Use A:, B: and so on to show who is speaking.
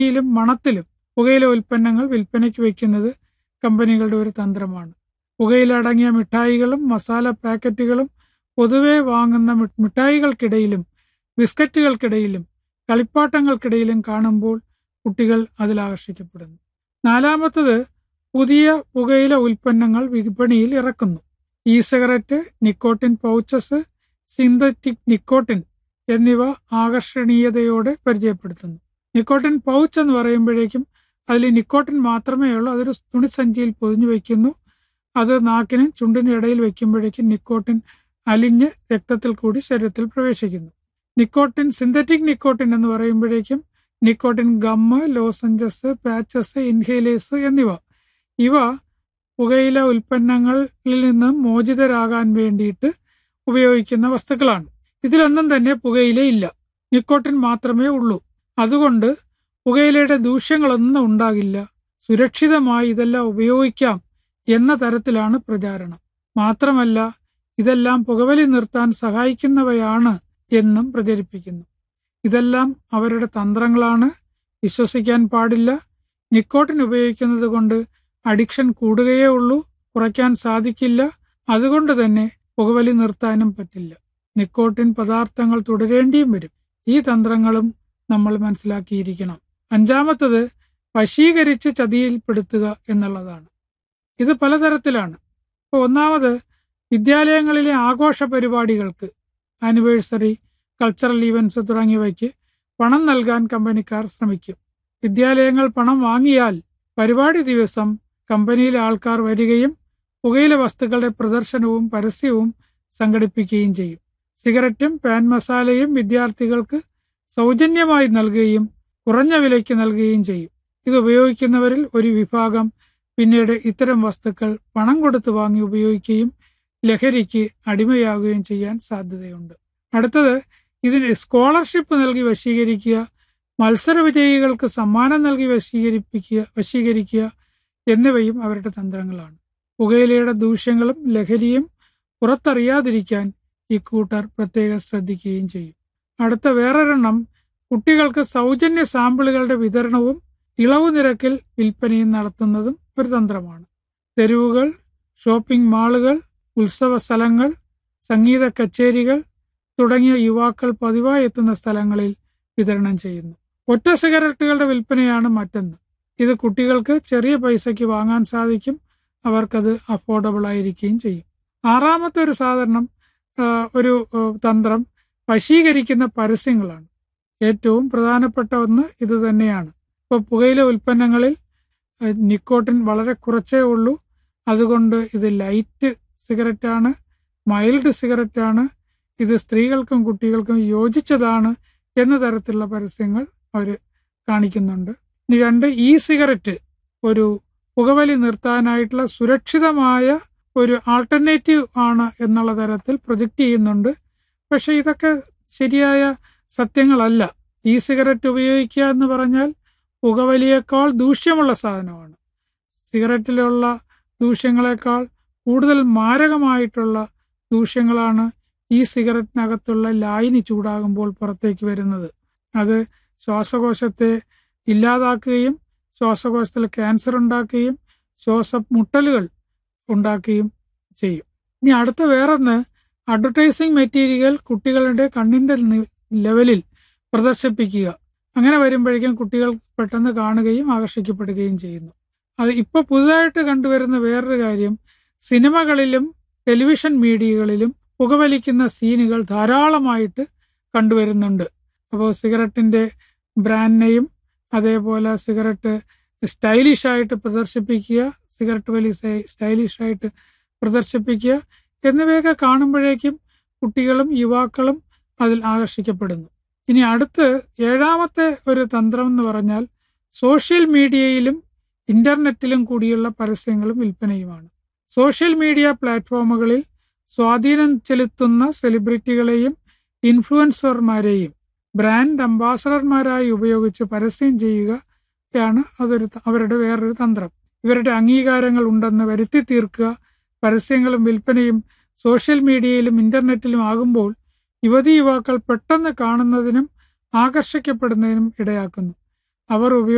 A: യിലും മണത്തിലും പുകയില ഉൽപ്പന്നങ്ങൾ വിൽപ്പനയ്ക്ക് വയ്ക്കുന്നത് കമ്പനികളുടെ ഒരു തന്ത്രമാണ് പുകയില അടങ്ങിയ മിഠായികളും മസാല പാക്കറ്റുകളും പൊതുവെ വാങ്ങുന്ന മി- മിഠായികൾക്കിടയിലും ബിസ്ക്കറ്റുകൾക്കിടയിലും കളിപ്പാട്ടങ്ങൾക്കിടയിലും കാണുമ്പോൾ കുട്ടികൾ അതിൽ ആകർഷിക്കപ്പെടുന്നു നാലാമത്തത് പുതിയ പുകയില ഉൽപ്പന്നങ്ങൾ വിപണിയിൽ ഇറക്കുന്നു e cigarette nicotine pouches synthetic nicotine എന്നിവ ആകർഷണീയതയോടെ പരിചയപ്പെടുത്തുന്നു നിക്കോട്ടിൻ പൗച്ച് എന്ന് പറയുമ്പോഴേക്കും അതിൽ നിക്കോട്ടിൻ മാത്രമേ ഉള്ളൂ അതൊരു തുണിസഞ്ചിയിൽ പൊതിഞ്ഞു വയ്ക്കുന്നു അത് നാക്കിനും ചുണ്ടിനും ഇടയിൽ വയ്ക്കുമ്പോഴേക്കും നിക്കോട്ടിൻ അലിഞ്ഞ് രക്തത്തിൽ കൂടി ശരീരത്തിൽ പ്രവേശിക്കുന്നു നിക്കോട്ടിൻ സിന്തറ്റിക് നിക്കോട്ടിൻ എന്ന് പറയുമ്പോഴേക്കും nicotine gum lozenges patches inhalers എന്നിവ ഇവ പുകയില ഉൽപ്പന്നങ്ങളിൽ നിന്ന് മോചിതരാകാൻ വേണ്ടിയിട്ട് ഉപയോഗിക്കുന്ന വസ്തുക്കളാണ് ഇതിലൊന്നും തന്നെ പുകയില ഇല്ല നിക്കോട്ടിൻ മാത്രമേ ഉള്ളൂ അതുകൊണ്ട് പുകയിലയുടെ ദൂഷ്യങ്ങളൊന്നും ഉണ്ടാകില്ല സുരക്ഷിതമായി ഇതെല്ലാം ഉപയോഗിക്കാം എന്ന തരത്തിലാണ് പ്രചാരണം മാത്രമല്ല ഇതെല്ലാം പുകവലി നിർത്താൻ സഹായിക്കുന്നവയാണ് എന്നും പ്രചരിപ്പിക്കുന്നു ഇതെല്ലാം അവരുടെ തന്ത്രങ്ങളാണ് വിശ്വസിക്കാൻ പാടില്ല നിക്കോട്ടിൻ ഉപയോഗിക്കുന്നത് കൊണ്ട് അഡിക്ഷൻ കൂടുകയേ ഉള്ളൂ കുറയ്ക്കാൻ സാധിക്കില്ല അതുകൊണ്ട് തന്നെ പുകവലി നിർത്താനും പറ്റില്ല നിക്കോട്ടിൻ പദാർത്ഥങ്ങൾ തുടരേണ്ടിയും വരും ഈ തന്ത്രങ്ങളും നമ്മൾ മനസ്സിലാക്കിയിരിക്കണം അഞ്ചാമത്തത് വശീകരിച്ച് ചതിയിൽപ്പെടുത്തുക എന്നുള്ളതാണ് ഇത് പലതരത്തിലാണ് ഇപ്പോൾ ഒന്നാമത് വിദ്യാലയങ്ങളിലെ ആഘോഷ പരിപാടികൾക്ക് ആനിവേഴ്സറി കൾച്ചറൽ ഈവൻസ് തുടങ്ങിയവയ്ക്ക് പണം നൽകാൻ കമ്പനിക്കാർ ശ്രമിക്കും വിദ്യാലയങ്ങൾ പണം വാങ്ങിയാൽ പരിപാടി ദിവസം കമ്പനിയിലെ ആൾക്കാർ വരികയും പുകയില വസ്തുക്കളുടെ പ്രദർശനവും പരസ്യവും സംഘടിപ്പിക്കുകയും ചെയ്യും സിഗരറ്റും പാൻ മസാലയും വിദ്യാർത്ഥികൾക്ക് സൗജന്യമായി നൽകുകയും കുറഞ്ഞ വിലയ്ക്ക് നൽകുകയും ചെയ്യും ഇത് ഉപയോഗിക്കുന്നവരിൽ ഒരു വിഭാഗം പിന്നീട് ഇത്തരം വസ്തുക്കൾ പണം കൊടുത്ത് വാങ്ങി ഉപയോഗിക്കുകയും ലഹരിക്ക് അടിമയാകുകയും ചെയ്യാൻ സാധ്യതയുണ്ട് അടുത്തത് ഇതിന് സ്കോളർഷിപ്പ് നൽകി വശീകരിക്കുക മത്സര വിജയികൾക്ക് സമ്മാനം നൽകി വശീകരിപ്പിക്കുക വശീകരിക്കുക എന്നിവയും അവരുടെ തന്ത്രങ്ങളാണ് പുകയിലയുടെ ദൂഷ്യങ്ങളും ലഹരിയും പുറത്തറിയാതിരിക്കാൻ ഇക്കൂട്ടർ പ്രത്യേകം ശ്രദ്ധിക്കുകയും ചെയ്യും അടുത്ത വേറൊരെണ്ണം കുട്ടികൾക്ക് സൗജന്യ സാമ്പിളുകളുടെ വിതരണവും ഇളവ് നിരക്കിൽ വിൽപ്പനയും നടത്തുന്നതും ഒരു തന്ത്രമാണ് തെരുവുകൾ ഷോപ്പിംഗ് മാളുകൾ ഉത്സവ സ്ഥലങ്ങൾ സംഗീത കച്ചേരികൾ തുടങ്ങിയ യുവാക്കൾ പതിവായി എത്തുന്ന സ്ഥലങ്ങളിൽ വിതരണം ചെയ്യുന്നു ഒറ്റ സിഗരറ്റുകളുടെ വിൽപ്പനയാണ് മറ്റൊന്ന് ഇത് കുട്ടികൾക്ക് ചെറിയ പൈസയ്ക്ക് വാങ്ങാൻ സാധിക്കും അവർക്കത് അഫോർഡബിൾ ആയിരിക്കുകയും ചെയ്യും ആറാമത്തെ ഒരു സാധനം ആ, ഒരു ആ, തന്ത്രം വശീകരിക്കുന്ന പരസ്യങ്ങളാണ് ഏറ്റവും പ്രധാനപ്പെട്ട ഒന്ന് ഇത് തന്നെയാണ് ഇപ്പോൾ പുകയില ഉൽപ്പന്നങ്ങളിൽ ആ, നിക്കോട്ടിൻ വളരെ കുറച്ചേ ഉള്ളൂ അതുകൊണ്ട് ഇത് ലൈറ്റ് സിഗരറ്റാണ് മൈൽഡ് സിഗരറ്റാണ് ഇത് സ്ത്രീകൾക്കും കുട്ടികൾക്കും യോജിച്ചതാണ് എന്ന തരത്തിലുള്ള പരസ്യങ്ങൾ അവർ കാണിക്കുന്നുണ്ട് ഇനി രണ്ട് ഇ സിഗരറ്റ് ഒരു പുകവലി നിർത്താനായിട്ടുള്ള സുരക്ഷിതമായ ഒരു ആൾട്ടർനേറ്റീവ് ആണ് എന്നുള്ള തരത്തിൽ പ്രൊജക്റ്റ് ചെയ്യുന്നുണ്ട് പക്ഷെ ഇതൊക്കെ ശരിയായ സത്യങ്ങളല്ല ഇ സിഗരറ്റ് ഉപയോഗിക്കുക എന്ന് പറഞ്ഞാൽ പുകവലിയേക്കാൾ ദൂഷ്യമുള്ള സാധനമാണ് സിഗരറ്റിലുള്ള ദൂഷ്യങ്ങളെക്കാൾ കൂടുതൽ മാരകമായിട്ടുള്ള ദൂഷ്യങ്ങളാണ് ഈ സിഗരറ്റിനകത്തുള്ള ലായിനി ചൂടാകുമ്പോൾ പുറത്തേക്ക് വരുന്നത് അത് ശ്വാസകോശത്തെ ഇല്ലാതാക്കുകയും ശ്വാസകോശത്തിൽ ക്യാൻസർ ഉണ്ടാക്കുകയും ശ്വാസമുട്ടലുകൾ ഉണ്ടാക്കുകയും ചെയ്യും ഇനി അടുത്ത വേറൊന്ന് അഡ്വർടൈസിംഗ് മെറ്റീരിയൽ കുട്ടികളുടെ കണ്ണിന്റെ നി- ലെവലിൽ പ്രദർശിപ്പിക്കുക അങ്ങനെ വരുമ്പോഴേക്കും കുട്ടികൾ പെട്ടെന്ന് കാണുകയും ആകർഷിക്കപ്പെടുകയും ചെയ്യുന്നു അത് ഇപ്പോൾ പുതുതായിട്ട് കണ്ടുവരുന്ന വേറൊരു കാര്യം സിനിമകളിലും ടെലിവിഷൻ മീഡിയകളിലും പുകവലിക്കുന്ന സീനുകൾ ധാരാളമായിട്ട് കണ്ടുവരുന്നുണ്ട് അപ്പോൾ സിഗരറ്റിന്റെ ബ്രാൻഡ് നെയിം അതേപോലെ സിഗരറ്റ് സ്റ്റൈലിഷ് ആയിട്ട് പ്രദർശിപ്പിക്കുക സിഗരറ്റ് വലി സ്റ്റൈലിഷ് ആയിട്ട് പ്രദർശിപ്പിക്കുക എന്നിവയൊക്കെ കാണുമ്പോഴേക്കും കുട്ടികളും യുവാക്കളും അതിൽ ആകർഷിക്കപ്പെടുന്നു ഇനി അടുത്ത് ഏഴാമത്തെ ഒരു തന്ത്രം എന്ന് പറഞ്ഞാൽ സോഷ്യൽ മീഡിയയിലും ഇന്റർനെറ്റിലും കൂടിയുള്ള പരസ്യങ്ങളും വിൽപ്പനയുമാണ് സോഷ്യൽ മീഡിയ പ്ലാറ്റ്ഫോമുകളിൽ സ്വാധീനം ചെലുത്തുന്ന സെലിബ്രിറ്റികളെയും ഇൻഫ്ലുവൻസർമാരെയും ബ്രാൻഡ് അംബാസഡർമാരായി ഉപയോഗിച്ച് പരസ്യം ചെയ്യുകയാണ് അതൊരു ത- അവരുടെ വേറൊരു തന്ത്രം ഇവരുടെ അംഗീകാരങ്ങൾ ഉണ്ടെന്ന് വരുത്തി തീർക്കുക പരസ്യങ്ങളും വിൽപ്പനയും സോഷ്യൽ മീഡിയയിലും ഇന്റർനെറ്റിലും ആകുമ്പോൾ യുവതി യുവാക്കൾ പെട്ടെന്ന് കാണുന്നതിനും ആകർഷിക്കപ്പെടുന്നതിനും ഇടയാക്കുന്നു അവർ ഉപയോഗ